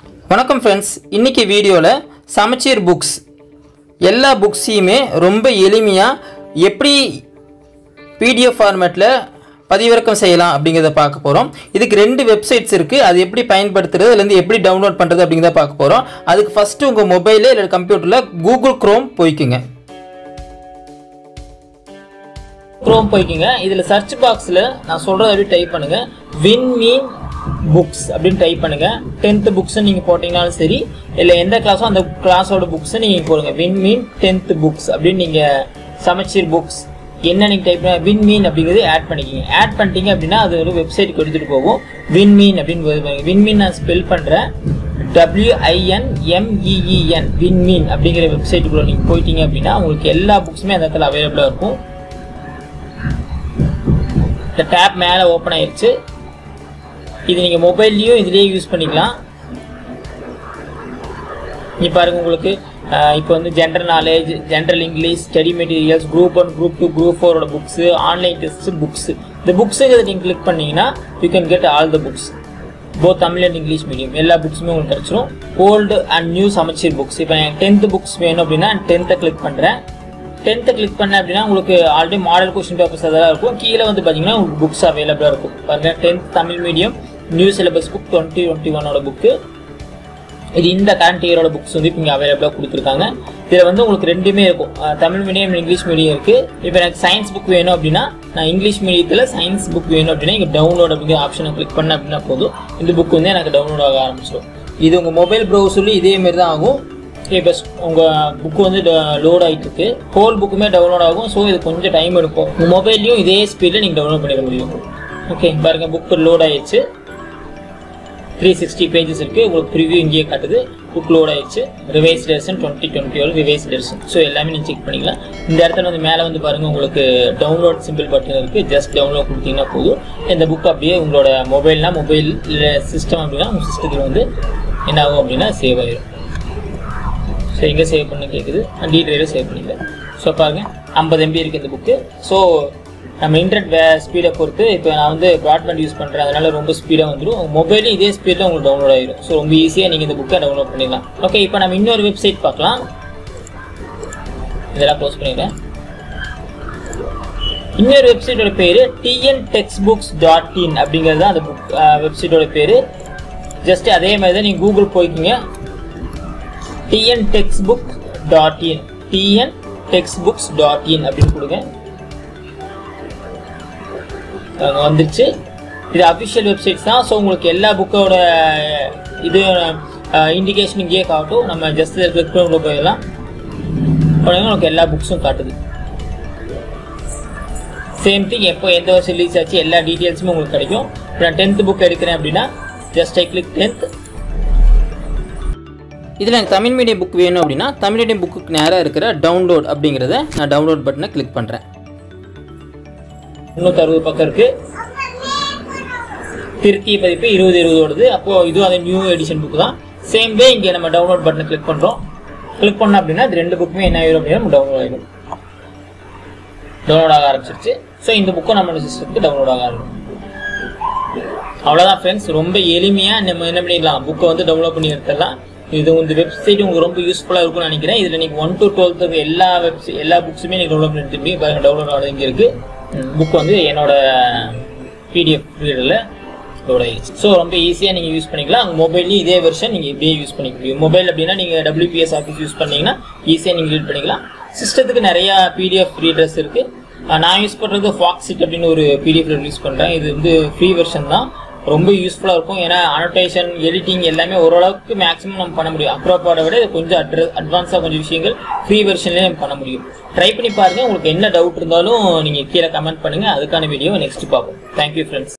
வணக்கம் ஃப்ரெண்ட்ஸ் இன்னைக்கு வீடியோவில் சமச்சீர் புக்ஸ் எல்லா புக்ஸையுமே ரொம்ப எளிமையாக எப்படி பிடிஎஃப் ஃபார்மேட்டில் பதிவிறக்கம் செய்யலாம் அப்படிங்கிறத பார்க்க போகிறோம் இதுக்கு ரெண்டு வெப்சைட்ஸ் இருக்குது அது எப்படி பயன்படுத்துறது அதுலேருந்து எப்படி டவுன்லோட் பண்ணுறது அப்படிங்கிறத பார்க்க போகிறோம் அதுக்கு ஃபஸ்ட்டு உங்கள் மொபைலில் இல்லை கம்ப்யூட்டரில் கூகுள் க்ரோம் போய்க்குங்க க்ரோம் போய்க்குங்க இதில் சர்ச் பாக்ஸில் நான் சொல்கிறத அப்படி டைப் பண்ணுங்கள் வின் மீன் புக்ஸ் அப்படின்னு டைப் பண்ணுங்கள் டென்த்து புக்ஸ் நீங்கள் போட்டிங்கனாலும் சரி இல்லை எந்த கிளாஸோ அந்த கிளாஸோட புக்ஸை நீங்கள் போடுங்க வின் மீன் டென்த்து புக்ஸ் அப்படின்னு நீங்கள் சமச்சீர் புக்ஸ் என்ன நீங்கள் டைப் பண்ண வின் மீன் அப்படிங்கிறது ஆட் பண்ணிக்கிங்க ஆட் பண்ணிட்டீங்க அப்படின்னா அது ஒரு வெப்சைட்டுக்கு எடுத்துகிட்டு போகும் வின் மீன் அப்படின்னு வின் மீன் நான் ஸ்பெல் பண்ணுறேன் டபிள்யூஐஎன்எம்இஇஎன் வின்மீன் அப்படிங்கிற வெப்சைட்டுக்குள்ளே நீங்கள் போயிட்டீங்க அப்படின்னா உங்களுக்கு எல்லா புக்ஸுமே அந்த இடத்துல அவைலபிளாக இருக்கும் இந்த டேப் மேலே ஓப்பன் ஆயிடுச்சு இது நீங்கள் மொபைல்லையும் இதுலேயே யூஸ் பண்ணிக்கலாம் இங்கே பாருங்க உங்களுக்கு இப்போ வந்து general knowledge general English study materials group one group two group ஃபோரோட புக்ஸு ஆன்லைன் டெஸ்ட் புக்ஸ் இந்த புக்ஸுங்கிறத நீங்கள் கிளிக் பண்ணீங்கன்னா you can get all the books both Tamil and English medium எல்லா புக்ஸுமே உங்களுக்கு கிடச்சிரும் ஓல்டு அண்ட் நியூ சமச்சீர் புக்ஸ் இப்போ எனக்கு டென்த்து புக்ஸ் வேணும் அப்படின்னா டென்த்தை கிளிக் பண்ணுறேன் டென்த்தை கிளிக் பண்ண அப்படின்னா உங்களுக்கு ஆல்ரெடி மாடல் கொஸ்டின் பேப்பர்ஸ் அதெல்லாம் இருக்கும் கீழே வந்து பார்த்தீங்கன்னா உங்களுக்கு புக்ஸ் அவைலபிளாக இருக்கும் பாருங்க tenth Tamil medium new syllabus book twenty twenty ஒனோட புக்கு இது இந்த கரண்ட் இயரோட புக்ஸ் வந்து இப்போ இங்கே அவைலபிளாக கொடுத்துருக்காங்க இதில் வந்து உங்களுக்கு ரெண்டுமே இருக்கும் அஹ் தமிழ் மீடியம் இங்கிலீஷ் மீடியம் இருக்குது இப்போ எனக்கு சயின்ஸ் புக் வேணும் அப்படின்னா நான் இங்கிலீஷ் மீடியத்தில் சயின்ஸ் புக் வேணும் அப்படின்னா இங்கே டவுன்லோட் அப்படிங்கிற ஆப்ஷனை கிளிக் பண்ண அப்படின்னா போதும் இந்த புக் வந்து எனக்கு டவுன்லோட் ஆக ஆரம்பிச்சிடும் இது உங்கள் மொபைல் ப்ரௌசர்லேயும் இதே மாதிரி தான் ஆகும் இப்போ உங்கள் புக்கு வந்து லோட் ஆகிட்டு இருக்கு ஹோல் புக்குமே டவுன்லோட் ஆகும் ஸோ இது கொஞ்சம் டைம் எடுக்கும் உங்கள் மொபைல்லையும் இதே ஸ்பீடில் நீங்கள் டவுன்லோட் பண்ணிட முடியும் ஓகே பாருங்கள் புக்கு லோட் ஆயிடுச்சு த்ரீ சிக்ஸ்டி பேஜஸ் இருக்குது உங்களுக்கு ப்ரிவியூ இங்கேயே காட்டுது புக் லோட் ஆயிடுச்சு ரிவைஸ் டெர்சன் டுவெண்ட்டி டுவெண்ட்டி ஒரு ரிவைஸ் டெர்சன் ஸோ எல்லாமே நீங்கள் செக் பண்ணிக்கலாம் இந்த இடத்துல வந்து மேலே வந்து பாருங்கள் உங்களுக்கு டவுன்லோட் சிம்பிள் பட்டன் இருக்குது ஜஸ்ட் டவுன்லோட் கொடுத்தீங்கன்னா போதும் இந்த புக் அப்படியே உங்களோட மொபைல்னா மொபைல் இல்லை சிஸ்டம் அப்படின்னா உங்கள் சிஸ்டத்தில் வந்து என்ன ஆகும் அப்படின்னா சேவ் ஆயிடும் ஸோ எங்கே சேவ் பண்ண கேட்குது டி ட்ரைவில் சேவ் பண்ணிக்கலாம் ஸோ பாருங்க ஐம்பது எம்பி இருக்குது இந்த புக்கு ஸோ நம்ம இன்டர்நெட் வே ஸ்பீடை பொறுத்து இப்போ நான் வந்து ப்ராட்பேண்ட் யூஸ் பண்ணுறேன் அதனால ரொம்ப ஸ்பீடாக வந்துடும் மொபைலும் இதே ஸ்பீடில் உங்களுக்கு டவுன்லோட் ஆகிடும் ஸோ ரொம்ப ஈஸியாக நீங்கள் இந்த புக்கை டவுன்லோட் பண்ணிடலாம் ஓகே இப்போ நம்ம இன்னொரு வெப்சைட் பார்க்கலாம் இதெல்லாம் க்ளோஸ் பண்ணிடுறேன் இன்னொரு வெப்சைட்டோட பேர் TN text books dot in அப்படிங்கிறது தான் அந்த புக் வெப்சைட்டோட பேர் ஜஸ்ட் அதே மாதிரி தான் நீங்கள் கூகுள் போய்க்கிங்க TN text book dot in TN text books dot in அப்படின்னு கொடுங்க அங்க வந்துருச்சு இது அஃபிஷியல் வெப்சைட்ஸ் தான் ஸோ உங்களுக்கு எல்லா புக்கோட இது இண்டிகேஷன் இங்கேயே காட்டும் நம்ம ஜஸ்ட் கிளிக் பண்ணி உள்ள போயிடலாம் உடனே உங்களுக்கு எல்லா புக்ஸும் காட்டுது சேம் திங் எப்போ எந்த வருஷம் ரிலீஸ் ஆச்சு எல்லா டீட்டெயில்ஸுமே உங்களுக்கு கிடைக்கும் இப்போ நான் டென்த் புக் எடுக்கிறேன் அப்படின்னா ஜஸ்ட் ஐ கிளிக் டென்த் இதில் எனக்கு தமிழ் மீடியம் புக் வேணும் அப்படின்னா தமிழ் மீடியம் புக்குக்கு நேராக இருக்கிற டவுன்லோட் அப்படிங்கிறத நான் டவுன்லோட் பட்டனை கிளிக் பண்ணுறேன் முந்நூற்றி அறுபது பக்கம் இருக்குது திருத்திய பதிப்பு இருபது இருபதோடது அப்போது இதுவும் அதே நியூ எடிஷன் புக் தான் சேம் வே இங்கே நம்ம டவுன்லோட் பட்டனை கிளிக் பண்ணுறோம் கிளிக் பண்ணோம் அப்படின்னா இது ரெண்டு புக்குமே என்ன ஆயிரும் அப்படின்னா டவுன்லோட் ஆகிடும் டவுன்லோட் ஆக ஆரம்பிச்சிருச்சு ஸோ இந்த புக்கும் நம்மளோட சிஸ்டத்துக்கு டவுன்லோட் ஆக ஆரம்பிக்கும் அவ்வளோதான் ஃப்ரெண்ட்ஸ் ரொம்ப எளிமையாக நம்ம என்ன பண்ணிடலாம் புக்கை வந்து டவுன்லோட் பண்ணி எடுத்துடலாம் இது இந்த வெப்சைட் உங்களுக்கு ரொம்ப யூஸ்ஃபுல்லாக இருக்கும்னு நினைக்கிறேன் இதில் நீங்கள் ஒன் டு டுவெல்த்துக்கு எல்லா வெப்சைட் எல்லா புக்ஸுமே நீங்கள் டவுன்லோட் பண்ணி எடுத்து முடியும் பாருங்க டவுன்லோட் ஆனது இங்கே இருக்குது புக் வந்து என்னோட பிடிஎஃப் ரீடரில் லோட் ஆகிடுச்சு ஸோ ரொம்ப ஈஸியாக நீங்கள் யூஸ் பண்ணிக்கலாம் உங்கள் மொபைல்லையும் இதே வெர்ஷன் நீங்கள் இப்படியே யூஸ் பண்ணிக்க முடியும் மொபைல் அப்படின்னா நீங்கள் டபிள்யூபிஎஸ் ஆஃபீஸ் யூஸ் பண்ணீங்கன்னா ஈஸியாக நீங்கள் ரீட் பண்ணிக்கலாம் சிஸ்டத்துக்கு நிறையா பிடிஎஃப் ரீடர்ஸ் இருக்குது நான் யூஸ் பண்ணுறது ஃபாக்ஸிட் அப்படின்னு ஒரு பிடிஎஃப் ரீடர் யூஸ் பண்ணுறேன் இது வந்து ஃப்ரீ வெர்ஷன் தான் ரொம்ப யூஸ்ஃபுல்லாக இருக்கும் ஏன்னா அனோட்டேஷன் எடிட்டிங் எல்லாமே ஓரளவுக்கு மேக்ஸிமம் நம்ம பண்ண முடியும் அக்ரோபாடை விட இது கொஞ்சம் அட்ர அட்வான்ஸாக கொஞ்சம் விஷயங்கள் ஃப்ரீ வெர்ஷன்லேயே நம்ம பண்ண முடியும் ட்ரை பண்ணி பாருங்கள் உங்களுக்கு என்ன டவுட் இருந்தாலும் நீங்கள் கீழே கமெண்ட் பண்ணுங்கள் அதுக்கான வீடியோ நெக்ஸ்ட் பார்ப்போம் தேங்க்யூ ஃப்ரெண்ட்ஸ்